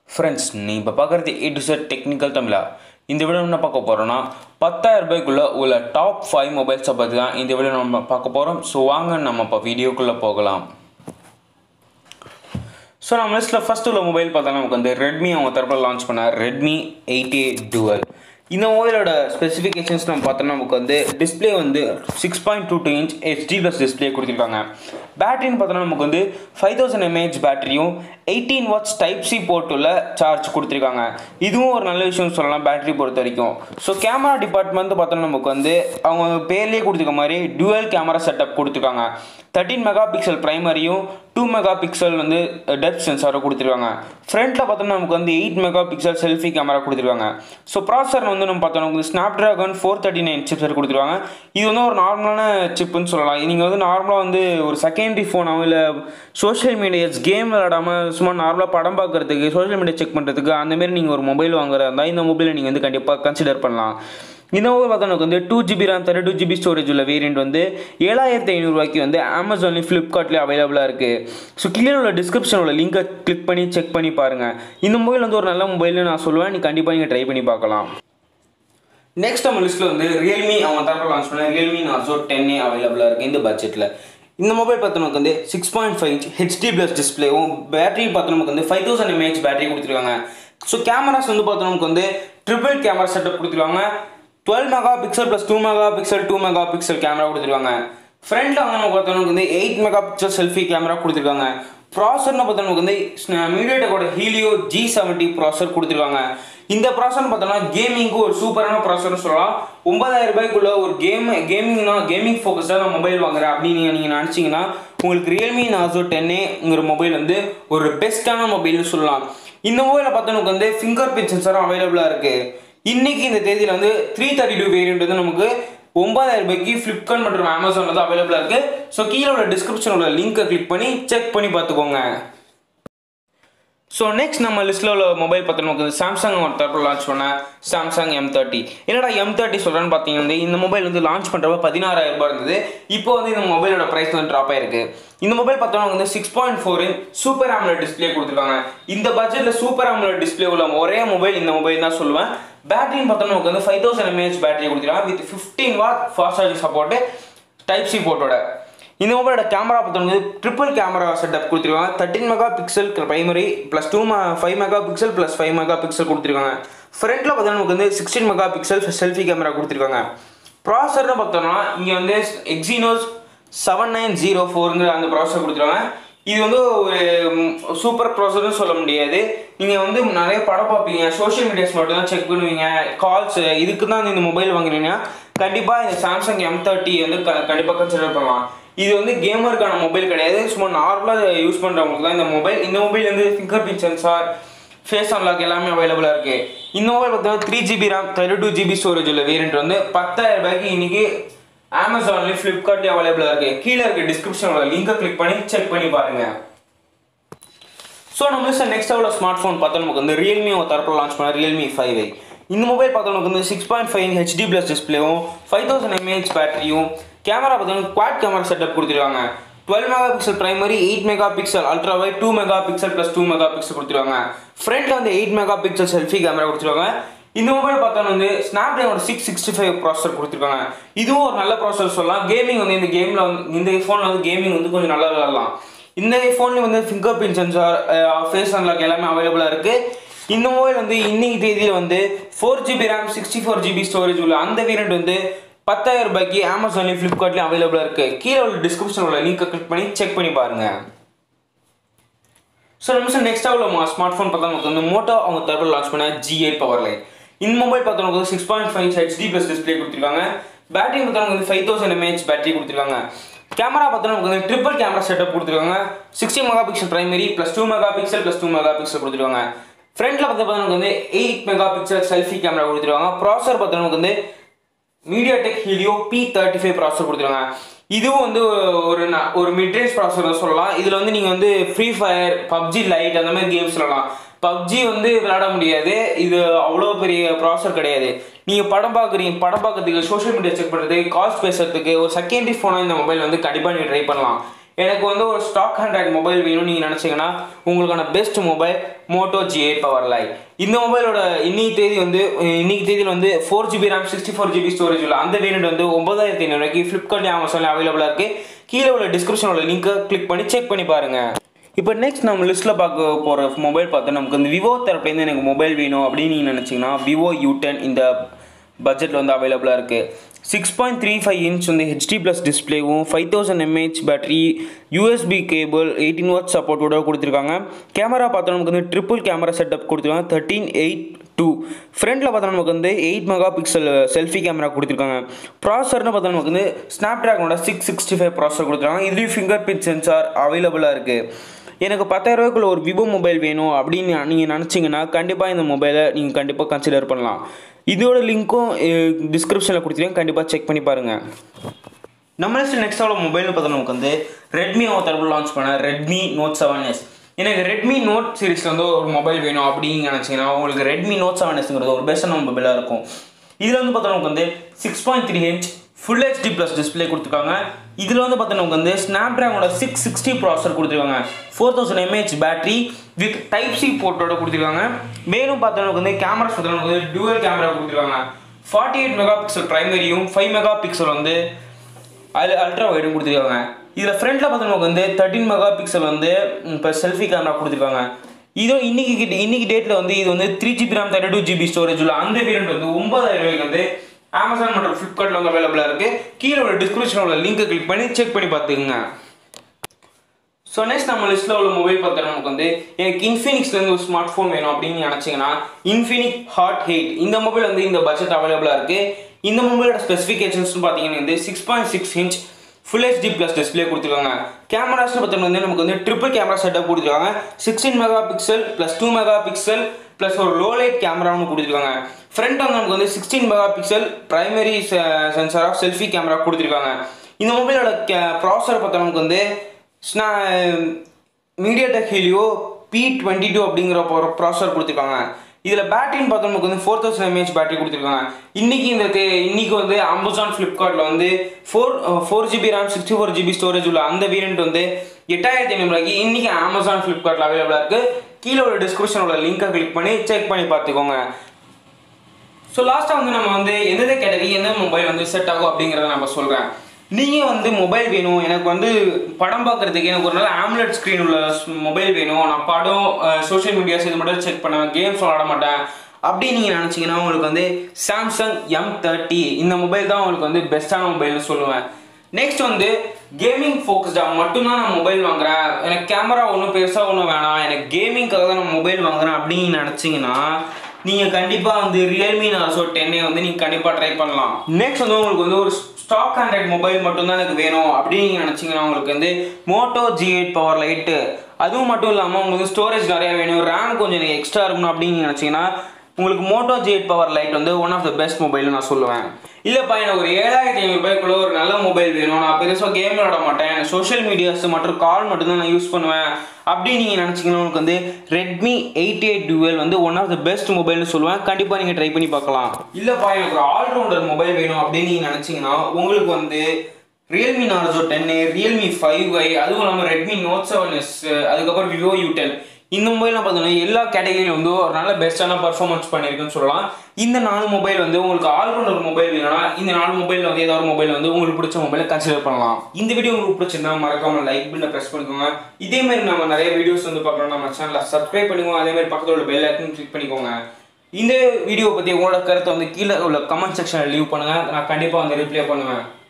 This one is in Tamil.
ஃப்ரெண்ட்ஸ் நீ இப்போ பார்க்குறது ஏ டு செட் டெக்னிக்கல் தமிழா இந்த வீடியோ என்ன பார்க்க போகிறோன்னா பத்தாயிரம் ரூபாய்க்குள்ளே உள்ள டாப் ஃபைவ் மொபைல்ஸை பற்றி தான் இந்த வீடியோ நம்ம பார்க்க போகிறோம் ஸோ வாங்க நம்ம இப்போ வீடியோக்குள்ளே போகலாம் ஸோ நம்ம லிஸ்ட்டில் ஃபஸ்ட் உள்ள மொபைல் பார்த்தா நமக்கு வந்து ரெட்மி அவங்க தரப்பில் லான்ச் பண்ண ரெட்மி எயிட் ஏ டுவல் இந்த மொபைலோட ஸ்பெசிஃபிகேஷன்ஸ் நம்ம பார்த்தோம்னா நமக்கு வந்து டிஸ்பிளே வந்து six point two two inch HD plus display கொடுத்துருக்காங்க பேட்டரின்னு பார்த்தோம்னா நமக்கு வந்து ஃபைவ் தௌசண்ட் எம்ஏஹெச் பேட்டரியும் எயிட்டீன் வாட்ஸ் டைப் சி போர்ட்டுள்ள சார்ஜ் கொடுத்துருக்காங்க இதுவும் ஒரு நல்ல விஷயம் சொல்லலாம் பேட்டரி பொறுத்த வரைக்கும் ஸோ கேமரா டிபார்ட்மெண்ட் பார்த்தோம்னா நமக்கு வந்து அவங்க பேர்லேயே கொடுத்துருக்க மாதிரி டுவல் கேமரா செட்டப் கொடுத்துருக்காங்க தேர்ட்டின் மெகா பிக்சல் ப்ரைமரியும் டூ மெகா பிக்சல் வந்து டெப்த் சென்சாரும் கொடுத்துருக்காங்க ஃப்ரண்ட்டில் பார்த்தோம்னா நமக்கு வந்து eight megapixel selfie camera கொடுத்துருக்காங்க ஸோ ப்ராசர் வந்து நம்ம பார்த்தோம் நமக்கு Snapdragon four thirty nine chipset கொடுத்துருவாங்க இது வந்து ஒரு நார்மலான சிப்புன்னு சொல்லலாம் நீங்கள் வந்து நார்மலாக வந்து ஒரு செகண்டரி ஃபோனாகவும் இல்லை சோஷியல் மீடியாஸ் கேம் விளாடாமல் சும்மா நார்மலாக படம் பார்க்குறதுக்கு சோஷியல் மீடியா செக் பண்ணுறதுக்கு அந்தமாரி நீங்கள் ஒரு மொபைல் வாங்குறதா இருந்தால் இந்த மொபைலை நீங்கள் வந்து கண்டிப்பாக கன்சிடர் பண்ணலாம் இந்த மொபைல் பார்த்தா நமக்கு வந்து two GB RAM thirty two GB storage உள்ள வேரியண்ட் வந்து ஏழாயிரத்தி ஐநூறுரூவாய்க்கு வந்து அமேசான்லேயும் ஃப்ளிப்கார்ட்லேயும் அவைலபிளாக இருக்குது ஸோ கீழே உள்ள டிஸ்கிரிப்ஷன் உள்ள லிங்கை கிளிக் பண்ணி செக் பண்ணி பாருங்கள் இந்த மொபைல் வந்து ஒரு நல்ல மொபைல்னு நான் சொல்லுவேன் நீ கண்டிப்பாக நீங்கள் ட்ரை பண்ணி பார்க்கலாம் நெக்ஸ்ட் நம்ம லிஸ்ட்டில் வந்து ரியல்மி அவங்க தரப்பில் லான்ச் பண்ண ரியல்மி நாசோ டென் ஏ அவைலபிளாக இருக்குது இந்த பட்ஜெட்டில் இந்த மொபைல் பார்த்து நமக்கு வந்து six point five inch HD plus டிஸ்பிளேவும் பேட்டரி பார்த்து நமக்கு வந்து ஃபைவ் தௌசண்ட் எம்ஏஹெச் பேட்டரி கொடுத்துருக்காங்க ஸோ கேமராஸ் வந்து பார்த்தோம் நமக்கு வந்து ட்ரிபிள் கேமரா செட்டப் கொடுத்துருக்காங்க twelve megapixel plus two megapixel two megapixel camera கொடுத்துருக்காங்க ஃப்ரண்ட்டில் வந்து நம்ம பார்த்தோம் நமக்கு வந்து eight megapixel selfie camera கொடுத்துருக்காங்க ப்ராசர்னு பார்த்தா நமக்கு வந்து மீடியாடெக்கோட ஹீலியோ ஜி செவன்ட்டி ப்ராசர் கொடுத்துருக்காங்க இந்த ப்ராசர்னு பார்த்தோம்னா கேமிங்க்கு ஒரு சூப்பரான ப்ராசர்னு சொல்லலாம் ஒன்பதாயிரம் ரூபாய்க்குள்ள ஒரு கேம் கேமிங்னா கேமிங் ஃபோக்கஸ்டாக நான் மொபைல் வாங்குறேன் அப்படின்னு நீங்கள் நினச்சிங்கன்னா உங்களுக்கு ரியல்மி நாசோ டென்னேங்கிற மொபைல் வந்து ஒரு பெஸ்ட்டான மொபைல்னு சொல்லலாம் இந்த மொபைலில் பார்த்தா நமக்கு வந்து ஃபிங்கர் பிரிண்ட் சென்சரும் அவைலபிளாக இருக்குது இன்னைக்கு இந்த தேதியில் வந்து த்ரீ தேர்ட்டி டூ வேரியன்ட் வந்து நமக்கு ஒன்பதாயிரம் ரூபாய்க்கு ஃப்ளிப்கார்ட் மற்றும் அமேசான் வந்து அவைலபிளாக இருக்குது ஸோ கீழே உள்ள டிஸ்கிரிப்ஷன் உள்ள லிங்கை கிளிக் பண்ணி செக் பண்ணி பார்த்துக்கோங்க ஸோ நெக்ஸ்ட் நம்ம லிஸ்ட்டில் உள்ள மொபைல் பார்த்து நமக்கு சாம்சங் ஒரு தரப்பில் லான்ச் பண்ண சாம்சங் எம் தேர்ட்டி என்னடா எம் தேர்ட்டி சொல்கிறேன்னு பார்த்தீங்கன்னா இந்த மொபைல் வந்து லான்ச் பண்ணுறப்ப பதினாறாயிரம் ரூபாய் இருந்தது இப்போ வந்து இந்த மொபைலோட ப்ரைஸ் வந்து ட்ராப் ஆயிருக்கு இந்த மொபைல் பார்த்தோம்னா வந்து six point four inch super AMOLED display கொடுத்துருக்காங்க இந்த பட்ஜெட்டில் சூப்பர் ஆம்லெட் டிஸ்பிளே உள்ள ஒரே மொபைல் இந்த மொபைல் தான் சொல்லுவேன் பேட்டரின்னு பார்த்தோம்னா நமக்கு வந்து ஃபைவ் தௌசண்ட் எம்ஏஹெச் பேட்டரி கொடுத்துருக்காங்க with fifteen watt fast charging support type C போர்ட்டோட இந்த மொபைலோட கேமரா பார்த்தோம்னா ட்ரிபிள் கேமரா செட்டப் கொடுத்துருக்காங்க thirteen megapixel primary plus two five megapixel plus five megapixel கொடுத்துருக்காங்க ஃப்ரண்ட்டில் பார்த்தோம்னா நமக்கு வந்து sixteen megapixel selfie camera கொடுத்துருக்காங்க ப்ராசர்னு பார்த்தோம்னா இங்கே வந்து எக்ஸினோஸ் செவன் நைன் ஜீரோ ஃபோருங்கிற அந்த ப்ராசர் கொடுத்துருக்காங்க இது வந்து ஒரு சூப்பர் ப்ராசர்னு சொல்ல முடியாது நீங்கள் வந்து நிறைய படம் பார்ப்பீங்க சோஷியல் மீடியாஸ் மட்டும் தான் செக் பண்ணுவீங்க கால்ஸ் இதுக்கு தான் இந்த மொபைல் வாங்குறீங்கன்னா கண்டிப்பாக இந்த சாம்சங் எம் தேர்ட்டி வந்து க கண்டிப்பாக கன்சிடர் பண்ணலாம் இது வந்து கேமருக்கான மொபைல் கிடையாது சும்மா நார்மலாக யூஸ் பண்ணுறவங்களுக்கு தான் இந்த மொபைல் இந்த மொபைல் வந்து fingerprint sensor face unlock எல்லாமே அவைலபிளாக இருக்குது இந்த மொபைல் பார்த்தீங்கன்னா three GB RAM thirty two GB storage உள்ள வேரியன்ட் வந்து பத்தாயிரம் ரூபாய்க்கு இன்னைக்கு அமேசான்லேயும் ஃப்ளிப்கார்ட்லேயும் அவைலபிளாக இருக்குது கீழே இருக்க டிஸ்கிரிப்ஷனோட லிங்கை கிளிக் பண்ணி செக் பண்ணி பாருங்கள் ஸோ நம்ம சார் நெக்ஸ்ட் உள்ள ஸ்மார்ட் ஃபோன் பார்த்தா நமக்கு வந்து ரியல்மி ஒரு தரப்பில் லான்ச் பண்ண ரியல்மி ஃபைவ் ஐ இந்த மொபைல் பார்த்தா நமக்கு வந்து six point five HD plus டிஸ்பிளேவும் ஃபைவ் தௌசண்ட் எம்ஏஹெச் பேட்டரியும் கேமரா பார்த்தீங்கன்னா குவாட் கேமரா செட்டப் கொடுத்துருக்காங்க twelve megapixel primary eight megapixel ultra wide two megapixel plus two megapixel கொடுத்துருவாங்க ஃப்ரண்ட்டில் வந்து eight megapixel selfie camera கொடுத்துருவாங்க இந்த மொபைல் பார்த்தோன்னா வந்து ஸ்னாப் ட்ராகனோட சிக்ஸ் சிக்ஸ்டி ஃபைவ் ப்ராசர் கொடுத்துருக்காங்க இதுவும் ஒரு நல்ல ப்ராசர் சொல்லலாம் கேமிங் வந்து இந்த கேமில் வந்து இந்த ஃபோனில் வந்து கேமிங் வந்து கொஞ்சம் நல்லா விளாடலாம் இந்த ஃபோன்லேயும் வந்து fingerprint sensor face unlock எல்லாமே அவைலபிளாக இருக்குது இந்த மொபைல் வந்து இன்னைக்கு தேதியில் வந்து four GB RAM sixty four GB storage உள்ள அந்த வேரியண்ட் வந்து பத்தாயிரம் ரூபாய்க்கு அமேசான்லேயும் ஃப்ளிப்கார்ட்லேயும் அவைலபிளாக இருக்குது கீழே உள்ள டிஸ்கிரிப்ஷன் உள்ள லிங்கை கிளிக் பண்ணி செக் பண்ணி பாருங்கள் ஸோ நம்ம நெக்ஸ்ட்டாக உள்ள ஸ்மார்ட் ஃபோன் பார்த்தா நமக்கு வந்து மோட்டோ அவங்க தரப்பில் லான்ச் பண்ண ஜி எயிட் பவர் லைன் இந்த மொபைல் பார்த்தா நமக்கு வந்து six point five HD plus display கொடுத்துருக்காங்க பேட்டரி பார்த்தா நமக்கு வந்து ஃபைவ் தௌசண்ட் எம்ஏஹெச் பேட்டரி கொடுத்துருக்காங்க கேமரா பார்த்தா நமக்கு வந்து ட்ரிபிள் கேமரா செட்டப் கொடுத்துருக்காங்க sixty megapixel primary plus two megapixel plus two megapixel கொடுத்துருக்காங்க ஃப்ரண்ட்டில் பார்த்தா நமக்கு வந்து eight megapixel selfie camera கொடுத்துருக்காங்க ப்ராசர் பார்த்தா நமக்கு வந்து MediaTek Helio P thirty five processor கொடுத்துருக்காங்க இதுவும் வந்து ஒரு ஒரு மிட்ரேஞ்ச் ப்ராசர் சொல்லலாம் இதில் வந்து நீங்கள் வந்து ஃப்ரீ ஃபயர் பப்ஜி லைட் அந்த மாதிரி கேம்ஸ் விளாடலாம் பப்ஜி வந்து விளையாட முடியாது இது அவ்வளோ பெரிய ப்ராசர் கிடையாது நீங்கள் படம் பார்க்குறீங்க படம் பார்க்கறதுக்கு சோஷியல் மீடியா செக் பண்ணுறதுக்கு கால்ஸ் பேசுறதுக்கு ஒரு செகண்டரி ஃபோனாக இந்த மொபைல் வந்து கண்டிப்பாக நீங்கள் ட்ரை பண்ணலாம் எனக்கு வந்து ஒரு ஸ்டாக் ஆண்ட்ராய்டு மொபைல் வேணும்னு நீங்கள் நினச்சிங்கன்னா உங்களுக்கான best mobile Moto G eight power lite இந்த மொபைலோட இன்னைக்கு தேதி வந்து இன்னைக்கு தேதியில் வந்து four GB RAM sixty four GB storage உள்ள அந்த வேரியண்ட் வந்து ஒன்பதாயிரத்தி ஐநூறுக்கு ஃப்ளிப்கார்ட்லேயும் அமேசான்லேயும் அவைலபிளாக இருக்குது கீழே உள்ள டிஸ்கிரிப்ஷனோட லிங்கை கிளிக் பண்ணி செக் பண்ணி பாருங்கள் இப்போ நெக்ஸ்ட் நம்ம லிஸ்ட்டில் பார்க்க போகிற மொபைல் பார்த்தா நமக்கு வந்து விவோ தரப்புலேருந்து எனக்கு மொபைல் வேணும் அப்படின்னு நீங்கள் நினச்சிங்கன்னா விவோ யூ டென் இந்த பட்ஜெட்டில் வந்து அவைலபிளாக இருக்குது six point three five inch வந்து ஹெச்டி ப்ளஸ் டிஸ்பிளேவும் five thousand mAh battery USB cable eighteen watt சப்போர்ட்டோட கொடுத்துருக்காங்க கேமரா பார்த்தா நமக்கு வந்து ட்ரிபிள் கேமரா செட்டப் கொடுத்துருக்காங்க தேர்ட்டீன் எயிட் டூ ஃப்ரண்ட்டில் பார்த்தா நமக்கு வந்து eight megapixel selfie camera கொடுத்துருக்காங்க ப்ராசர்னு பார்த்தா நமக்கு வந்து ஸ்னாப் ட்ராகனோட சிக்ஸ் சிக்ஸ்டி ஃபைவ் ப்ராசர் கொடுத்துருக்காங்க இதுலேயும் ஃபிங்கர் பிரிண்ட் சென்சார் அவைலபிளாக இருக்குது எனக்கு பத்தாயிரரூபாய்க்குள்ள ஒரு விவோ மொபைல் வேணும் அப்படின்னு நீங்கள் நினச்சிங்கன்னா கண்டிப்பாக இந்த மொபைலை நீங்கள் கண்டிப்பாக கன்சிடர் பண்ணலாம் இதோட லிங்க்கும் டிஸ்கிரிப்ஷனில் கொடுத்துருக்கேன் கண்டிப்பாக செக் பண்ணி பாருங்கள் நம்ம நெக்ஸ்ட் அவ்வளோ மொபைல்னு பார்த்தா நமக்கு வந்து ரெட்மி அவங்க தரப்பு லான்ச் பண்ண ரெட்மி நோட் செவன் எஸ் எனக்கு ரெட்மி நோட் சீரிஸில் வந்து ஒரு மொபைல் வேணும் அப்படின்னு நினச்சிங்கன்னா உங்களுக்கு ரெட்மி நோட் செவன் எஸ்ங்கிறது ஒரு பெஸ்ட்டான மொபைலாக இருக்கும் இதில் வந்து பார்த்தா நமக்கு வந்து six point three H full HD plus display கொடுத்துருக்காங்க இதில் வந்து பார்த்தா நமக்கு வந்து ஸ்னாப் ட்ராகனோட சிக்ஸ் சிக்ஸ்டி ப்ராசர் கொடுத்துருக்காங்க four thousand mAh battery with type C போர்ட்டோட கொடுத்துருக்காங்க மேலும் பார்த்தா நமக்கு வந்து கேமராஸ் பார்த்தா நமக்கு வந்து டூவல் கேமரா கொடுத்துருக்காங்க ஃபார்ட்டி எயிட் மெகா பிக்சல் ப்ரைமரியும் ஃபைவ் மெகா பிக்சல் வந்து அதில் அல்ட்ரா வைடும் கொடுத்துருக்காங்க இதில் ஃப்ரண்ட்டில் பார்த்தா நமக்கு வந்து தேர்ட்டின் மெகா பிக்சல் வந்து இப்போ செல்ஃபி கேமரா கொடுத்துருக்காங்க இதோ இன்னைக்கு கிட்ட- இன்னைக்கு டேட்டில் வந்து இது வந்து three GB RAM thirty two GB storage உள்ள அந்த வேரியன்ட் வந்து ஒன்பதாயிரம் ரூபாய்க்கு வந்து அமேசான் மற்றும் ஃப்ளிப்கார்ட்டில் வந்து அவைலபிளாக இருக்குது கீழே உள்ள டிஸ்கிரிப்ஷனில் உள்ள லிங்கை கிளிக் பண்ணி செக் பண்ணி பார்த்துக்குங்க ஸோ நெக்ஸ்ட் நம்ம லிஸ்ட்டில் உள்ள மொபைல் பார்த்தா நமக்கு வந்து எனக்கு இன்ஃபினிக்ஸ்லேருந்து ஒரு ஸ்மார்ட் ஃபோன் வேணும் அப்படின்னு நினச்சிங்கன்னா இன்ஃபினிக் ஹாட் ஹெயிட் இந்த மொபைல் வந்து இந்த பட்ஜெட் அவைலபிளாக இருக்குது இந்த மொபைலோட ஸ்பெசிஃபிகேஷன்ஸ் பார்த்தீங்கன்னா வந்து six point six inch full HD plus display கொடுத்துருக்காங்க கேமராஸ் பார்த்தோம்னா வந்து நமக்கு வந்து ட்ரிபிள் கேமரா செட்டப் கொடுத்துருக்காங்க sixteen megapixel plus two megapixel plus ஒரு லோ லைட் கேமராவும் கொடுத்துருக்காங்க ஃப்ரண்ட் வந்து நமக்கு வந்து sixteen megapixel primary sensor of selfie camera கொடுத்துருக்காங்க இந்த மொபைலோட கே ப்ராசர் பார்த்தா நமக்கு வந்து ஸ்னா MediaTek Helio P twenty two அப்படிங்கிற ப்ராசர் கொடுத்துருக்காங்க இதில் பேட்டரின்னு பார்த்தா நமக்கு வந்து ஃபோர் தௌசண்ட் எம்ஏஹெச் பேட்டரி கொடுத்துருக்காங்க இன்னைக்கு இந்த தே இன்னைக்கு வந்து அமேசான் ஃப்ளிப்கார்ட்டில் வந்து four four GB RAM sixty four GB storage உள்ள அந்த வேரியன்ட் வந்து எட்டாயிரத்தி ஐநூறுபாய்க்கு இன்னைக்கு அமேசான் ஃப்ளிப்கார்ட்டில் அவைலபிளாக இருக்குது கீழே உள்ள டிஸ்கிரிப்ஷனோட லிங்கை கிளிக் பண்ணி செக் பண்ணி பார்த்துக்கோங்க ஸோ லாஸ்ட்டாக வந்து நம்ம வந்து எந்தெந்த கேட்டகரி எந்த மொபைல் வந்து செட் ஆகும் அப்படிங்கிறத நம்ம சொல்கிறேன் நீங்கள் வந்து மொபைல் வேணும் எனக்கு வந்து படம் பார்க்குறதுக்கு எனக்கு ஒரு நல்ல ஆம்லெட் ஸ்க்ரீன் உள்ள மொபைல் வேணும் நான் படம் சோஷியல் மீடியாஸ் இது மட்டும் செக் பண்ணுவேன் கேம்ஸ் விளாட மாட்டேன் அப்படி நீங்கள் நினச்சிங்கன்னா உங்களுக்கு வந்து சாம்சங் எம் தேர்ட்டி இந்த மொபைல் தான் உங்களுக்கு வந்து பெஸ்ட்டான மொபைல்னு சொல்லுவேன் நெக்ஸ்ட் வந்து கேமிங் ஃபோக்கஸ்டாக மட்டும்தான் நான் மொபைல் வாங்குறேன் எனக்கு கேமரா ஒன்றும் பெருசாக ஒன்றும் வேணாம் எனக்கு கேமிங்காக தான் நான் மொபைல் வாங்குறேன் அப்படின்னு நினச்சிங்கன்னா நீங்கள் கண்டிப்பாக வந்து ரியல்மி நார்சோ டென்னை வந்து நீங்கள் கண்டிப்பாக ட்ரை பண்ணலாம் நெக்ஸ்ட் வந்து உங்களுக்கு வந்து ஒரு ஸ்டாக் ஆண்ட்ராய்ட் மொபைல் மட்டும்தான் எனக்கு வேணும் அப்படின்னு நீங்கள் நினச்சிங்கன்னா உங்களுக்கு வந்து Moto G eight power lite அதுவும் மட்டும் இல்லாமல் உங்களுக்கு ஸ்டோரேஜ் நிறையா வேணும் ரேம் கொஞ்சம் எனக்கு எக்ஸ்ட்ரா இருக்கணும் அப்படின்னு நினச்சிங்கன்னா உங்களுக்கு Moto G eight power lite வந்து ஒன் ஆஃப் த பெஸ்ட் மொபைல்னு நான் சொல்லுவேன் இல்லைப்பா எனக்கு ஒரு ஏழாயிரத்தி ஐநூறுபாய்க்குள்ள ஒரு நல்ல மொபைல் வேணும் நான் பெருசாக கேம் விளாட மாட்டேன் சோஷியல் மீடியாஸ் மற்றும் கால் மட்டும்தான் நான் யூஸ் பண்ணுவேன் அப்படி நீங்கள் நினச்சிங்கன்னா உங்களுக்கு வந்து ரெட்மி எயிட் எயிட் டுவெல் வந்து ஒன் ஆஃப் த பெஸ்ட் மொபைல்னு சொல்லுவேன் கண்டிப்பாக நீங்கள் ட்ரை பண்ணி பார்க்கலாம் இல்லைப்பா எனக்கு ஒரு ஆல்ரவுண்டர் மொபைல் வேணும் அப்படின்னு நீங்கள் நினச்சிங்கன்னா உங்களுக்கு வந்து ரியல்மி நார்ஜோ டென்னு ரியல்மி ஃபைவ் ஐ அதுவும் இல்லாமல் ரெட்மி நோட் செவன் எஸ் அதுக்கப்புறம் விவோ யூ டென் இந்த மொபைல்லாம் பார்த்தீங்கன்னா எல்லா கேட்டகரியிலும் வந்து ஒரு நல்ல பெஸ்ட்டான பர்ஃபார்மன்ஸ் பண்ணியிருக்குன்னு சொல்லலாம் இந்த நாலு மொபைல் வந்து உங்களுக்கு ஆல்ரவுண்டர் மொபைல் வேணும்னா இந்த நாலு மொபைல் வந்து ஏதாவது ஒரு மொபைல் வந்து உங்களுக்கு பிடிச்ச மொபைலை கன்சிடர் பண்ணலாம் இந்த வீடியோ உங்களுக்கு பிடிச்சிருந்தா மறக்காம லைக் பண்ண ப்ரெஸ் பண்ணிக்கோங்க இதே மாதிரி நம்ம நிறைய வீடியோஸ் வந்து பார்க்குறோம் நம்ம சேனலில் சப்ஸ்கிரைப் பண்ணிக்கோங்க அதே மாதிரி பக்கத்தில் உள்ள பெல் ஐக்கன் கிளிக் பண்ணிக்கோங்க இந்த வீடியோ பற்றி உங்களோட கருத்தை வந்து கீழே உள்ள கமெண்ட் செக்ஷனில் லீவ் பண்ணுங்கள் நான் கண்டிப்பாக வந்து ரிப்ளை பண்ணுவேன்